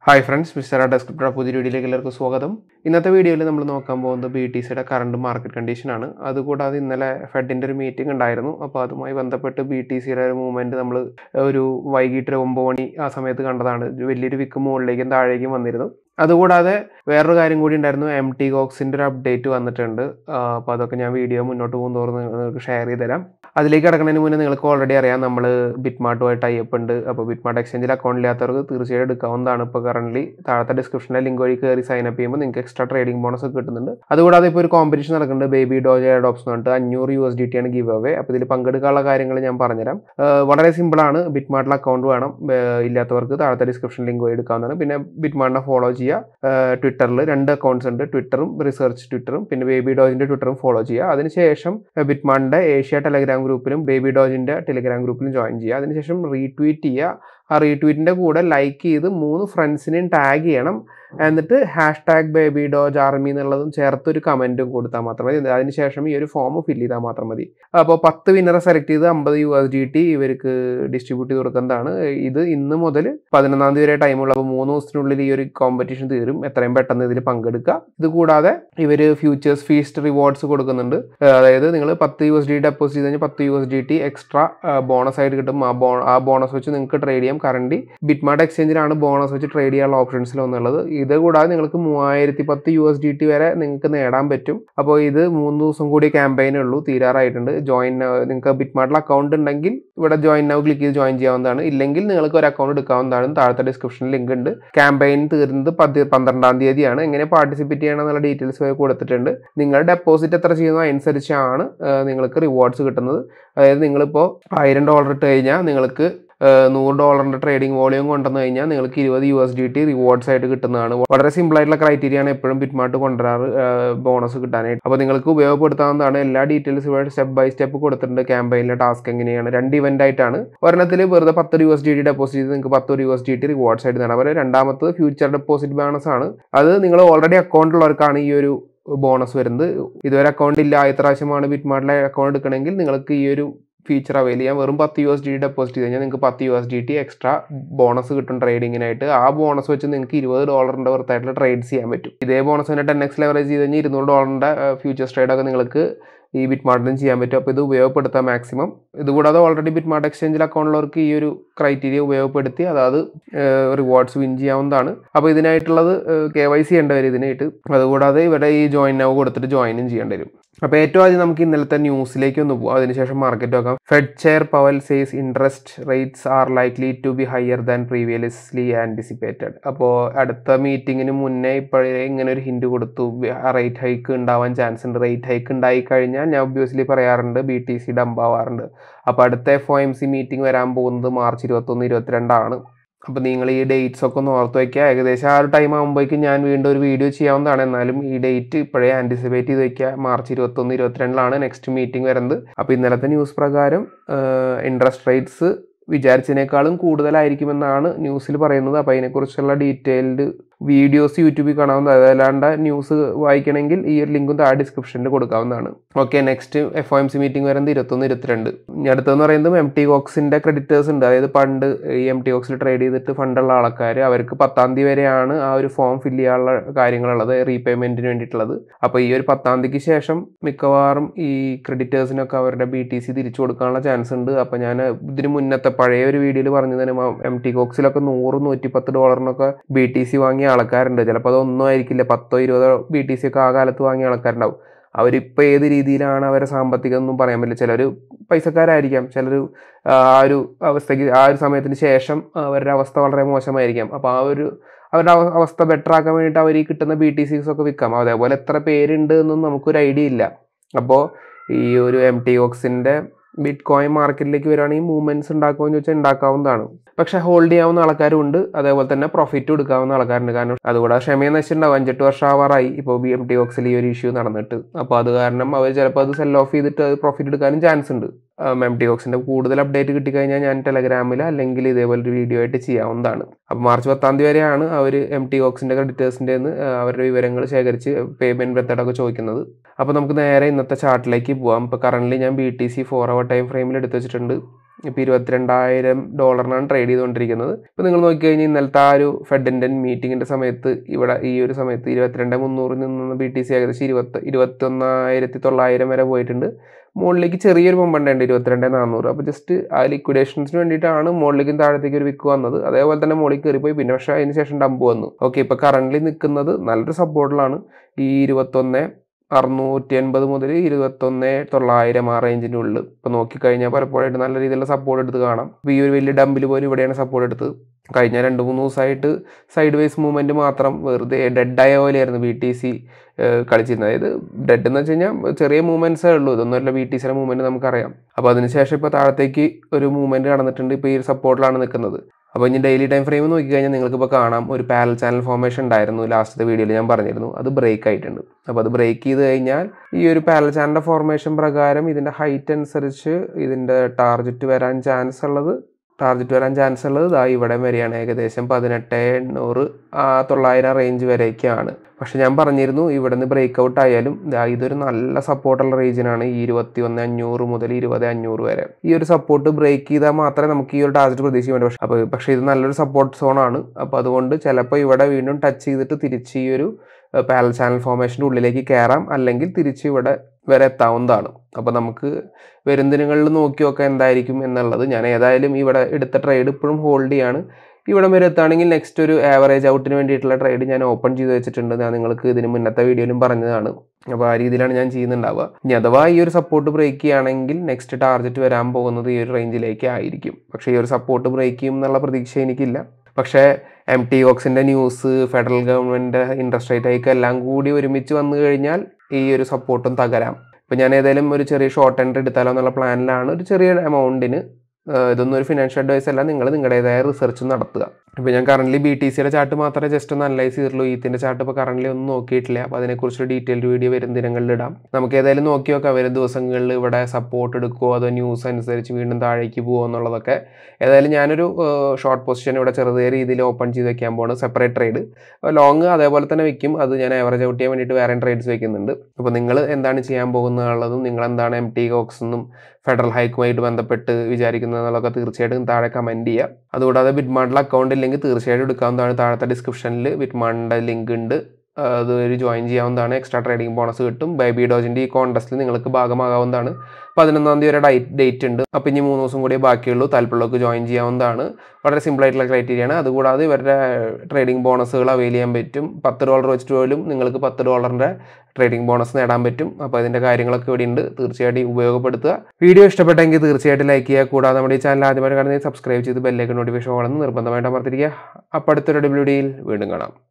hi friends mister ഡെസ്ക്രിപ്റ്റർ പുതിയ വീഡിയോയിലേക്ക് എല്ലാവർക്കും സ്വാഗതം ഇന്നത്തെ വീഡിയോയിൽ നമ്മൾ നോക്കാൻ പോകുന്നത് ബി ടി സിയുടെ കറണ്ട് മാർക്കറ്റ് കണ്ടീഷനാണ് അതുകൂടാതെ ഇന്നലെ ഫെഡിൻ്റെ ഒരു മീറ്റിംഗ് ഉണ്ടായിരുന്നു അപ്പോൾ അതുമായി ബന്ധപ്പെട്ട് ബി ടി സിയുടെ ഒരു മൂവ്മെൻറ്റ് നമ്മൾ ഒരു വൈകിട്ട് ഒരു ഒമ്പത് മണി ആ സമയത്ത് കണ്ടതാണ് ഒരു വലിയൊരു വിക്ക് മുകളിലേക്കും താഴേക്കും വന്നിരുന്നു അതുകൂടാതെ വേറൊരു കാര്യം കൂടി ഉണ്ടായിരുന്നു എം ടി ഗോക്സിൻ്റെ ഒരു അപ്ഡേറ്റ് വന്നിട്ടുണ്ട് അപ്പോൾ അതൊക്കെ ഞാൻ വീഡിയോ മുന്നോട്ട് പോകും തോറും നിങ്ങൾക്ക് ഷെയർ ചെയ്ത് തരാം അതിലേക്ക് കിടക്കുന്നതിന് മുന്നേ നിങ്ങൾക്ക് ഓൾറെഡി അറിയാം നമ്മൾ ബിറ്റ്മാർട്ടുമായിട്ട് ടൈപ്പ് ഉണ്ട് അപ്പോൾ ബിറ്റ്മാർട്ട് എക്സ്ചേഞ്ചിൽ അക്കൗണ്ട് ഇല്ലാത്തവർക്ക് തീർച്ചയായും എടുക്കാവുന്നതാണ് ഇപ്പോൾ കറന്റ് താഴത്തെ ഡിസ്ക്രിപ്ഷനിലെ ലിങ്ക് വഴി കയറി സൈൻ അപ്പ് ചെയ്യുമ്പോൾ നിങ്ങൾക്ക് എക്സ്ട്രാ ട്രേഡിംഗ് ബോണസ് ഒക്കെ കിട്ടുന്നുണ്ട് അതുകൂടാതെ ഇപ്പോൾ ഒരു കോമ്പറ്റീഷൻ നടക്കുന്നുണ്ട് ബേബി ഡോജ് എയർഡോപ്സ് എന്ന് പറഞ്ഞിട്ട് അഞ്ഞൂറ് യു എസ് ഡി ടി ആണ് ഗിവ് അവേ അപ്പോൾ ഇതിൽ പങ്കെടുക്കാനുള്ള കാര്യങ്ങൾ ഞാൻ പറഞ്ഞുതരാം ഏഹ് വളരെ സിമ്പിളാണ് ബിറ്റ്മാർട്ടിൽ അക്കൗണ്ട് വേണം ഏഹ് ഇല്ലാത്തവർക്ക് താഴത്തെ ഡിസ്ക്രിപ്ഷൻ ലിങ്ക് വഴി എടുക്കാവുന്നതാണ് പിന്നെ ബിറ്റ്മാർട്ടിനെ ഫോളോ ചെയ്യുക ട്വിറ്ററിൽ രണ്ട് അക്കൗണ്ട്സ് ഉണ്ട് ട്വിറ്ററും റിസർച്ച് ട്വിറ്ററും പിന്നെ ബേബി ഡോജിന്റെ ട്വിറ്ററും ഫോളോ ചെയ്യുക അതിനുശേഷം ബിറ്റ്മാണിന്റെ ഏഷ്യ ടെലഗ്രാം ഗ്രൂപ്പിലും ബേബി ഡോജിന്റെ ടെലഗ്രാം ഗ്രൂപ്പിലും ജോയിൻ ചെയ്യുക അതിനുശേഷം റീട്വീറ്റ് ചെയ്യുക ആ റീട്വീറ്റിന്റെ കൂടെ ലൈക്ക് ചെയ്ത് മൂന്ന് ഫ്രണ്ട്സിനെയും ടാഗ് ചെയ്യണം എന്നിട്ട് hash tag baby doge army എന്നുള്ളതും ചേർത്തൊരു കമന്റും കൊടുത്താൽ മാത്രം മതി അതിനുശേഷം ഈ ഒരു ഫോം ഫില്ല് ചെയ്താൽ മാത്രം മതി അപ്പോൾ പത്ത് വിന്നറെ സെലക്ട് ചെയ്ത് അമ്പത് യു എസ് ഡി ടി ഇവർക്ക് ഡിസ്ട്രിബ്യൂട്ട് ചെയ്ത് കൊടുക്കുന്നതാണ് ഇത് ഇന്ന് മുതൽ പതിനൊന്നാം തീയതി വരെ ടൈമുള്ള അപ്പോൾ മൂന്ന് ദിവസത്തിനുള്ളിൽ ഈ ഒരു കോമ്പറ്റീഷൻ തീരും എത്രയും പെട്ടെന്ന് ഇതിൽ പങ്കെടുക്കുക ഇത് കൂടാതെ ഇവർ ഫ്യൂച്ചേഴ്സ് ഫീസ്റ്റ് റിവാർഡ്സ് കൊടുക്കുന്നുണ്ട് ഏഹ് അതായത് നിങ്ങൾ പത്ത് യു എസ് ഡി ഡെപ്പോസിറ്റ് ചെയ്ത് കഴിഞ്ഞാൽ പത്ത് U S D T extra bonus ആയിട്ട് കിട്ടും ആ ബോ ആ ബോണസ് വെച്ച് നിങ്ങൾക്ക് ട്രേഡ് ചെയ്യാം കറണ്ട് ബിറ്റ്മാർട്ട് എക്സ്ചേഞ്ചിലാണ് ബോണസ് വെച്ച് ട്രേഡ് ചെയ്യാനുള്ള ഓപ്ഷൻസിൽ ഒന്നുള്ളത് ഇത് കൂടാതെ നിങ്ങൾക്ക് മൂവായിരത്തി പത്ത് യു എസ് ഡി ടി വരെ നിങ്ങൾക്ക് നേടാൻ പറ്റും അപ്പോൾ ഇത് മൂന്ന് ദിവസം കൂടി ക്യാമ്പയിനേ ഉള്ളൂ തീരാറായിട്ടുണ്ട് ജോയിൻ നിങ്ങൾക്ക് ബിറ്റ്മാർട്ടിൽ അക്കൗണ്ട് ഉണ്ടെങ്കിൽ ഇവിടെ ജോയിൻ നൗ ക്ലിക്ക് ചെയ്ത് ജോയിൻ ചെയ്യാവുന്നതാണ് ഇല്ലെങ്കിൽ നിങ്ങൾക്ക് ഒരു അക്കൗണ്ട് എടുക്കാവുന്നതാണ് താഴത്തെ ഡിസ്ക്രിപ്ഷനിൽ ലിങ്ക് ഉണ്ട് ക്യാമ്പയിൻ തീരുന്നത് പതി പന്ത്രണ്ടാം തീയതിയാണ് എങ്ങനെ പാർട്ടിസിപ്പേറ്റ് ചെയ്യണം എന്നുള്ള ഡീറ്റെയിൽസ് വരെ കൊടുത്തിട്ടുണ്ട് നിങ്ങൾ ഡെപ്പോസിറ്റ് എത്ര ചെയ്യുന്നോ അനുസരിച്ചാണ് ഏഹ് നിങ്ങൾക്ക് റിവാർഡ്സ് കിട്ടുന്നത് അതായത് നിങ്ങളിപ്പോൾ ആയിരം ഡോളർ ഇട്ട് കഴിഞ്ഞാൽ നിങ്ങൾക്ക് ഏഹ് നൂറ് ഡോളറിന്റെ ട്രേഡിംഗ് വോളിയം കൊണ്ടുവന്നു കഴിഞ്ഞാൽ നിങ്ങൾക്ക് ഇരുപത് U S D T rewards ആയിട്ട് കിട്ടുന്നതാണ് വളരെ സിമ്പിൾ ആയിട്ടുള്ള ക്രൈറ്റീരിയ ആണ് എപ്പോഴും ബിറ്റ്മാർട്ട് കൊണ്ടുവരാറ് ബോണസ് കിട്ടാനായിട്ട് അപ്പോൾ നിങ്ങൾക്ക് ഉപയോഗപ്പെടുത്താവുന്നതാണ് എല്ലാ ഡീറ്റെയിൽസ് ഇവിടെ സ്റ്റെപ്പ് ബൈ സ്റ്റെപ്പ് കൊടുത്തിട്ടുണ്ട് ക്യാമ്പയിനിലെ ടാസ്ക് എങ്ങനെയാണ് രണ്ട് ഇവന്റ് ആയിട്ടാണ് ഒരെണ്ണത്തിൽ വെറുതെ പത്ത് U S D T deposit ചെയ്ത് നിങ്ങൾക്ക് പത്ത് U S D T rewards ആയിട്ട് നേടാം അതുപോലെ രണ്ടാമത്തത് ഫ്യൂച്ചർ ഡെപ്പോസിറ്റ് ബോണസ് ആണ് അത് നിങ്ങൾ ഓൾറെഡി അക്കൗണ്ട് ഉള്ളവർക്കാണ് ഈ ഒരു ബോണസ് വരുന്നത് ഇതുവരെ അക്കൗണ്ട് ഇല്ല ആദ്യത്തെ പ്രാവശ്യമാണ് ബിറ്റ്മാർട്ടിലെ അക്കൗണ്ട് എടുക്കണമെങ്കിൽ നിങ്ങൾക്ക് ഈ ഒരു ഫീച്ചർ അവൈൽ ചെയ്യാം വെറും പത്ത് യു എസ് ഡി ഡെപ്പോസിറ്റ് ചെയ്ത് കഴിഞ്ഞാൽ നിങ്ങൾക്ക് പത്ത് U S D T extra bonus കിട്ടും ട്രേഡിങ്ങിനായിട്ട് ആ ബോണസ് വെച്ച് നിങ്ങൾക്ക് ഇരുപത് ഡോളറിൻ്റെ പുറത്തായിട്ടുള്ള ട്രേഡ്സ് ചെയ്യാൻ പറ്റും ഇതേ ബോണസ് തന്നെ ടെൻ എക്സ് ലെവറേജ് ചെയ്ത് കഴിഞ്ഞാൽ ഇരുന്നൂറ് ഡോളറിൻ്റെ ഫ്യൂച്ചേഴ്സ് ട്രേഡൊക്കെ നിങ്ങൾക്ക് ഈ ബിറ്റ്മാർട്ടിലും ചെയ്യാൻ പറ്റും അപ്പോൾ ഇത് ഉപയോഗപ്പെടുത്താം മാക്സിമം ഇതുകൂടാതെ ഓൾറെഡി ബിറ്റ്മാർട്ട് എക്സ്ചേഞ്ചിൽ അക്കൗണ്ടുള്ളവർക്ക് ഈ ഒരു ക്രൈറ്റീരിയ ഉപയോഗപ്പെടുത്തി അതായത് റിവാർഡ്സ് വിൻ ചെയ്യാവുന്നതാണ് അപ്പോൾ ഇതിനായിട്ടുള്ളത് കെ വൈ സി ചെയ്യേണ്ടി വരും ഇതിനായിട്ട് അതുകൂടാതെ ഇവിടെ ഈ ജോയിൻ നവ് കൊടുത്തിട്ട് ജോയിനും ചെയ്യേണ്ടി വരും അപ്പോൾ ഏറ്റവും ആദ്യം നമുക്ക് ഇന്നലത്തെ ന്യൂസിലേക്ക് ഒന്ന് പോകാം അതിനുശേഷം മാർക്കറ്റ് നോക്കാം Fed chair Powell says interest rates are likely to be higher than previously anticipated അപ്പോൾ അടുത്ത മീറ്റിങ്ങിന് മുന്നേ ഇപ്പോഴേ ഇങ്ങനെ ഒരു ഹിൻഡ് കൊടുത്തു റേറ്റ് ഹൈക്ക് ഉണ്ടാവാൻ ചാൻസ് ഉണ്ട് റേറ്റ് ഹൈക്ക് ഉണ്ടായി കഴിഞ്ഞാൽ ഞാൻ ഒബ്വിയസ്ലി പറയാറുണ്ട് ബി ടി സി ഡംപ് ആവാറുണ്ട് അപ്പോൾ അടുത്ത F O M C meeting വരാൻ പോകുന്നത് മാർച്ച് ഇരുപത്തൊന്ന് ഇരുപത്തിരണ്ടാണ് അപ്പോൾ നിങ്ങൾ ഈ ഡേറ്റ്സ് ഒക്കെ ഒന്ന് ഓർത്ത് വയ്ക്കുക ഏകദേശം ആ ഒരു ടൈം ആകുമ്പോഴേക്കും ഞാൻ വീണ്ടും ഒരു വീഡിയോ ചെയ്യാവുന്നതാണ് എന്നാലും ഈ ഡേറ്റ് ഇപ്പോഴേ ആൻറ്റിസിപ്പേറ്റ് ചെയ്ത് വയ്ക്കുക മാർച്ച് ഇരുപത്തൊന്ന് ഇരുപത്തിരണ്ടിലാണ് നെക്സ്റ്റ് മീറ്റിംഗ് വരുന്നത് അപ്പോൾ ഇന്നലത്തെ ന്യൂസ് പ്രകാരം ഇൻട്രസ്റ്റ് റേറ്റ്സ് വിചാരിച്ചതിനേക്കാളും കൂടുതലായിരിക്കുമെന്നാണ് ന്യൂസിൽ പറയുന്നത് അപ്പോൾ അതിനെക്കുറിച്ചുള്ള ഡീറ്റെയിൽഡ് വീഡിയോസ് യൂട്യൂബിൽ കാണാവുന്ന അതല്ലാണ്ട് ന്യൂസ് വായിക്കണമെങ്കിൽ ഈ ഒരു ലിങ്കും താഴെ ഡിസ്ക്രിപ്ഷനിൽ കൊടുക്കാവുന്നതാണ് okay next F O M C meeting വരുന്നത് ഇരുപത്തൊന്ന് ഇരുപത്തിരണ്ട് ഇനി അടുത്തെന്ന് പറയുന്നത് എം ടി കോക്സിൻ്റെ ക്രെഡിറ്റേഴ്സ് ഉണ്ട് അതായത് പണ്ട് ഈ എം ടി കോക്സിൽ ട്രേഡ് ചെയ്തിട്ട് ഫണ്ടുള്ള ആൾക്കാർ അവർക്ക് പത്താം തീയതി വരെയാണ് ആ ഒരു ഫോം ഫില്ല് ചെയ്യാനുള്ള കാര്യങ്ങളുള്ളത് റീപേയ്മെൻറ്റിന് വേണ്ടിയിട്ടുള്ളത് അപ്പോൾ ഈ ഒരു പത്താം തീയതിക്ക് ശേഷം മിക്കവാറും ഈ ക്രെഡിറ്റേഴ്സിനൊക്കെ അവരുടെ ബി ടി സി തിരിച്ചു കൊടുക്കാനുള്ള ചാൻസ് ഉണ്ട് അപ്പോൾ ഞാൻ ഇതിന് മുന്നത്തെ പഴയ ഒരു വീഡിയോയിൽ പറഞ്ഞു തന്നെ എം ടി കോക്സിലൊക്കെ നൂറ് നൂറ്റിപ്പത്ത് ഡോളറിനൊക്കെ ബി ടി സി വാങ്ങിയ ആൾക്കാരുണ്ട് ചിലപ്പോൾ അതൊന്നും ആയിരിക്കില്ല പത്തോ ഇരുപതോ ബി ടി സി ഒക്കെ ആ കാലത്ത് വാങ്ങിയ ആൾക്കാരുണ്ടാവും അവരിപ്പോൾ ഏത് രീതിയിലാണ് അവരെ സാമ്പത്തികം ഒന്നും പറയാൻ പറ്റില്ല ചിലർ പൈസക്കാരായിരിക്കാം ചിലർ ആ ഒരു അവസ്ഥയ്ക്ക് ആ ഒരു സമയത്തിന് ശേഷം അവരുടെ അവസ്ഥ വളരെ മോശമായിരിക്കാം അപ്പോൾ ആ ഒരു അവരുടെ അവസ്ഥ ബെറ്റർ ആക്കാൻ വേണ്ടിയിട്ട് അവർ ഈ കിട്ടുന്ന ബി ടി സിസ് ഒക്കെ വിൽക്കാം അതേപോലെ എത്ര പേരുണ്ട് എന്നൊന്നും നമുക്കൊരു ഐഡിയ ഇല്ല അപ്പോൾ ഈ ഒരു എം ടി ഓക്സിൻ്റെ ബിറ്റ് കോയിൻ മാർക്കറ്റിലേക്ക് വരികയാണെങ്കിൽ മൂവ്മെന്റ്സ് ഉണ്ടാക്കുമെന്ന് ചോദിച്ചാൽ ഉണ്ടാക്കാവുന്നതാണ് പക്ഷേ ഹോൾഡ് ചെയ്യാവുന്ന ആൾക്കാരും ഉണ്ട് അതേപോലെ തന്നെ പ്രോഫിറ്റ് എടുക്കാവുന്ന ആൾക്കാരുണ്ട് കാരണം അതുകൂടാതെ ക്ഷമയെന്ന് വെച്ചിട്ടുണ്ടാവും അഞ്ചെട്ട് വർഷം ആവാറായി ഇപ്പോൾ ബി എം ടി ഓക്സിൽ ഈ ഒരു ഇഷ്യൂ നടന്നിട്ട് അപ്പോൾ അത് കാരണം അവർ ചിലപ്പോൾ അത് സെൽ ഓഫ് ചെയ്തിട്ട് അത് പ്രോഫിറ്റ് എടുക്കാനും ചാൻസ് ഉണ്ട് എം ടി ഓക്സിൻ്റെ കൂടുതൽ അപ്ഡേറ്റ് കിട്ടിക്കഴിഞ്ഞാൽ ഞാൻ ടെലഗ്രാമിൽ അല്ലെങ്കിൽ ഇതേപോലെ ഒരു വീഡിയോ ആയിട്ട് ചെയ്യാവുന്നതാണ് അപ്പോൾ മാർച്ച് പത്താം തീയതി വരെയാണ് അവർ എം ടി ഓക്സിൻ്റെ ക്രെഡിറ്റേഴ്സിൻ്റെ അവരുടെ വിവരങ്ങൾ ശേഖരിച്ച് പേയ്മെൻറ്റ് മെത്തേഡൊക്കെ ചോദിക്കുന്നത് അപ്പോൾ നമുക്ക് നേരെ ഇന്നത്തെ ചാർട്ടിലേക്ക് പോവാം ഇപ്പോൾ കറൻ്റ് ഞാൻ B T C four hour time ഫ്രെയിമിൽ എടുത്ത് വെച്ചിട്ടുണ്ട് ഇപ്പോൾ ഇരുപത്തിരണ്ടായിരം ഡോളറിനാണ് ട്രേഡ് ചെയ്തുകൊണ്ടിരിക്കുന്നത് ഇപ്പോൾ നിങ്ങൾ നോക്കിക്കഴിഞ്ഞാൽ ഇന്നലത്തെ ആ ഒരു ഫെഡിൻ്റെ മീറ്റിങ്ങിൻ്റെ സമയത്ത് ഇവിടെ ഈ ഒരു സമയത്ത് ഇരുപത്തിരണ്ട് മുന്നൂറിൽ നിന്ന് ബി ടി സി ഏകദേശം ഇരുപത്തി ഇരുപത്തൊന്നായിരത്തി തൊള്ളായിരം വരെ പോയിട്ടുണ്ട് മുകളിലേക്ക് ചെറിയൊരു പമ്പുണ്ടായിട്ട് ഇരുപത്തിരണ്ട് നാനൂറ് അപ്പോൾ ജസ്റ്റ് ആ ലിക്വിഡേഷൻസിന് വേണ്ടിയിട്ടാണ് മുകളിലേക്കും താഴത്തേക്ക് ഒരു വിക്ക് വന്നത് അതേപോലെ തന്നെ മുകളിൽ കയറിപ്പോയി പിന്നെ പക്ഷേ അതിന് ശേഷം ഡംപ് വന്നു ഓക്കെ ഇപ്പോൾ കറൻ്റ് നിൽക്കുന്നത് നല്ലൊരു സപ്പോർട്ടിലാണ് ഈ ഇരുപത്തൊന്ന് അറുന്നൂറ്റി എൺപത് മുതൽ ഇരുപത്തൊന്ന് തൊള്ളായിരം ആ റേഞ്ചിൻ്റെ ഉള്ളിൽ ഇപ്പോൾ നോക്കിക്കഴിഞ്ഞാൽ പലപ്പോഴായിട്ട് നല്ല രീതിയിലുള്ള സപ്പോർട്ട് എടുത്ത് കാണാം ഇപ്പോൾ ഈ ഒരു വലിയ ഡമ്പിൽ പോലും ഇവിടെയാണ് സപ്പോർട്ട് എടുത്തത് കഴിഞ്ഞ രണ്ട് മൂന്ന് ദിവസമായിട്ട് സൈഡ് വേസ് മൂവ്മെൻറ്റ് മാത്രം വെറുതെ ഡെഡായ പോലെയായിരുന്നു ബി ടി സി കളിച്ചിരുന്നത് അതായത് ഡെഡ് എന്ന് വെച്ച് കഴിഞ്ഞാൽ ചെറിയ മൂവ്മെൻറ്റ്സേ ഉള്ളൂ ഇതൊന്നുമല്ല ബി ടി സിയുടെ മൂവ്മെൻറ്റ് നമുക്കറിയാം അപ്പോൾ അതിനുശേഷം ഇപ്പോൾ താഴത്തേക്ക് ഒരു മൂവ്മെൻറ്റ് നടന്നിട്ടുണ്ട് ഇപ്പോൾ ഈ ഒരു സപ്പോർട്ടിലാണ് നിൽക്കുന്നത് അപ്പോൾ ഇനി ഡെയിലി ടൈം ഫ്രെയിം നോക്കിക്കഴിഞ്ഞാൽ നിങ്ങൾക്കിപ്പോൾ കാണാം ഒരു പാരൽ ചാനൽ ഫോർമേഷൻ ഉണ്ടായിരുന്നു ലാസ്റ്റത്തെ വീഡിയോയിൽ ഞാൻ പറഞ്ഞിരുന്നു അത് ബ്രേക്ക് ആയിട്ടുണ്ട് അപ്പോൾ അത് ബ്രേക്ക് ചെയ്ത് കഴിഞ്ഞാൽ ഈ ഒരു പാരൽ ചാനലിൻ്റെ ഫോർമേഷൻ പ്രകാരം ഇതിൻ്റെ ഹൈറ്റ് അനുസരിച്ച് ഇതിൻ്റെ ടാർജറ്റ് വരാൻ ചാൻസ് ഉള്ളത് ടാർജറ്റ് വരാൻ ചാൻസ് ഉള്ളത് ഇതാ ഇവിടെ വരെയാണ് ഏകദേശം പതിനെട്ട് എണ്ണൂറ് ആ തൊള്ളായിരം റേഞ്ച് വരെയൊക്കെയാണ് പക്ഷെ ഞാൻ പറഞ്ഞിരുന്നു ഇവിടെ നിന്ന് ബ്രേക്ക് ഔട്ട് ആയാലും ദാ ഇതൊരു നല്ല സപ്പോർട്ടുള്ള റീജിയനാണ് ഈ ഇരുപത്തി ഒന്ന് അഞ്ഞൂറ് മുതൽ ഇരുപത് അഞ്ഞൂറ് വരെ ഈ ഒരു സപ്പോർട്ട് ബ്രേക്ക് ചെയ്താൽ മാത്രമേ നമുക്ക് ഈ ഒരു ടാർജറ്റ് പ്രതീക്ഷിക്കാൻ പറ്റൂ പക്ഷേ അപ്പോൾ പക്ഷേ ഇത് നല്ലൊരു സപ്പോർട്ട് സോണാണ് അപ്പോൾ അതുകൊണ്ട് ചിലപ്പോൾ ഇവിടെ വീണ്ടും ടച്ച് ചെയ്തിട്ട് തിരിച്ച് ഈ ഒരു പാരൽ ചാനൽ ഫോർമേഷൻ്റെ ഉള്ളിലേക്ക് കയറാം അല്ലെങ്കിൽ തിരിച്ച് ഇവിടെ വരെ എത്താവുന്നതാണ് അപ്പോൾ നമുക്ക് വരും ദിനങ്ങളിൽ നോക്കി നോക്കാം എന്തായിരിക്കും എന്നുള്ളത് ഞാൻ ഏതായാലും ഇവിടെ എടുത്ത ട്രേഡ് ഇപ്പോഴും ഹോൾഡ് ചെയ്യാണ് ഇവിടെ വരെ എത്തുകയാണെങ്കിൽ നെക്സ്റ്റ് ഒരു ആവറേജ് ഔട്ടിന് വേണ്ടിയിട്ടുള്ള ട്രേഡ് ഞാൻ ഓപ്പൺ ചെയ്ത് വെച്ചിട്ടുണ്ട് ഞാൻ നിങ്ങൾക്ക് ഇതിന് മുന്നത്തെ വീഡിയോയിലും പറഞ്ഞതാണ് അപ്പോൾ ആ രീതിയിലാണ് ഞാൻ ചെയ്യുന്നുണ്ടാവുക ഇനി അഥവാ ഈ ഒരു സപ്പോർട്ട് ബ്രേക്ക് ചെയ്യുകയാണെങ്കിൽ നെക്സ്റ്റ് ടാർഗറ്റ് വരാൻ പോകുന്നത് ഈ ഒരു റേഞ്ചിലേക്ക് ആയിരിക്കും പക്ഷേ ഈ ഒരു സപ്പോർട്ട് ബ്രേക്ക് ചെയ്യും എന്നുള്ള പ്രതീക്ഷ എനിക്കില്ല പക്ഷേ എം ടി ഓക്സിൻ്റെ news federal government interest rate hike എല്ലാം കൂടി ഒരുമിച്ച് വന്നു കഴിഞ്ഞാൽ ഈ ഒരു സപ്പോർട്ടും തകരാം ഇപ്പം ഞാൻ ഏതായാലും ഒരു ചെറിയ ഷോർട്ട് എൻട്രി എടുത്താലോ എന്നുള്ള പ്ലാനിലാണ് ഒരു ചെറിയ എമൗണ്ടിന് ഇതൊന്നും ഒരു ഫിനാൻഷ്യൽ അഡ്വൈസ് അല്ല നിങ്ങൾ നിങ്ങളുടേതായ റിസർച്ച് നടത്തുക ഇപ്പോൾ ഞാൻ കറൻ്റ് ബി ടി സിയുടെ ചാർട്ട് മാത്രമേ ജസ്റ്റ് ഒന്ന് അനലൈസ് ചെയ്തിട്ടുള്ളൂ ഈത്തിൻ്റെ ചാർട്ട് ഇപ്പോൾ കറൻ്റ് ഒന്നും നോക്കിയിട്ടില്ല അപ്പോൾ അതിനെക്കുറിച്ച് ഡീറ്റെയിൽഡ് വീഡിയോ വരും ദിനങ്ങളിൽ ഇടാം നമുക്ക് ഏതായാലും നോക്കി നോക്കാം വരും ദിവസങ്ങളിൽ ഇവിടെ സപ്പോർട്ട് എടുക്കുമോ അതോ ന്യൂസ് അനുസരിച്ച് വീണ്ടും താഴേക്ക് പോകുമോ എന്നുള്ളതൊക്കെ ഏതായാലും ഞാനൊരു ഷോർട്ട് പൊസിഷൻ ഇവിടെ ചെറുതായ രീതിയിൽ ഓപ്പൺ ചെയ്ത് വെക്കാൻ പോകുന്നത് സെപ്പറേറ്റ് ട്രേഡ് ലോങ് അതേപോലെ തന്നെ വെക്കും അത് ഞാൻ ആവറേജ് ഔട്ട് ചെയ്യാൻ വേണ്ടിയിട്ട് വേറെ ട്രേഡ്സ് വെക്കുന്നുണ്ട് അപ്പോൾ നിങ്ങൾ എന്താണ് ചെയ്യാൻ പോകുന്നതുള്ളതും നിങ്ങൾ എന്താണ് എം ടി കോക്സ് എന്നും ഫെഡറൽ ഹൈക്കുമായിട്ട് ബന്ധപ്പെട്ട് വിചാരിക്കുന്നതെന്നുള്ളതൊക്കെ തീർച്ചയായിട്ടും താഴെ കമൻറ്റ് ചെയ്യുക അതുകൂടാതെ ബിറ്റ്മാണ്ടിൽ അക്കൗണ്ട് ഇല്ലെങ്കിൽ തീർച്ചയായിട്ടും എടുക്കാവുന്നതാണ് താഴത്തെ ഡിസ്ക്രിപ്ഷനിൽ ബിറ്റ്മാണ്ടിൻ്റെ ലിങ്ക് ഉണ്ട് അത് ഒരു ജോയിൻ ചെയ്യാവുന്നതാണ് എക്സ്ട്രാ ട്രേഡിംഗ് ബോണസ് കിട്ടും ബേബി ഡോജിൻ്റെ ഈ കോൺടെസ്റ്റിൽ നിങ്ങൾക്ക് ഭാഗമാകാവുന്നതാണ് പതിനൊന്നാം തീയതി വരെ ഡേറ്റ് ഉണ്ട് അപ്പോൾ ഇനി മൂന്ന് ദിവസം കൂടിയേ ബാക്കിയുള്ളൂ താല്പര്യമുള്ളവർക്ക് ജോയിൻ ചെയ്യാവുന്നതാണ് വളരെ സിമ്പിൾ ആയിട്ടുള്ള ക്രൈറ്റീരിയ ആണ് അതുകൂടാതെ ഇവരുടെ ട്രേഡിംഗ് ബോണസുകൾ അവൈൽ ചെയ്യാൻ പറ്റും പത്ത് ഡോളർ വെച്ചിട്ട് പോലും നിങ്ങൾക്ക് പത്ത് ഡോളറിൻ്റെ ട്രേഡിംഗ് ബോണസ് നേടാൻ പറ്റും അപ്പോൾ അതിൻ്റെ കാര്യങ്ങളൊക്കെ ഇവിടെ ഉണ്ട് തീർച്ചയായിട്ടും ഉപയോഗപ്പെടുത്തുക വീഡിയോ ഇഷ്ടപ്പെട്ടെങ്കിൽ തീർച്ചയായിട്ടും ലൈക്ക് ചെയ്യുക കൂടാതെ നമ്മുടെ ഈ ചാനൽ ആദ്യമായിട്ട് കാണുന്നത് സബ്സ്ക്രൈബ് ചെയ്ത് ബെല്ലേക്ക് നോട്ടിഫിക്കേഷൻ ഓണെന്ന് നിർബന്ധമായിട്ട് അമർത്തിരിക്കുക അപ്പോൾ അടുത്തൊരു ഡബ്ല്യു ഡിയിൽ വീണ്ടും കാണാം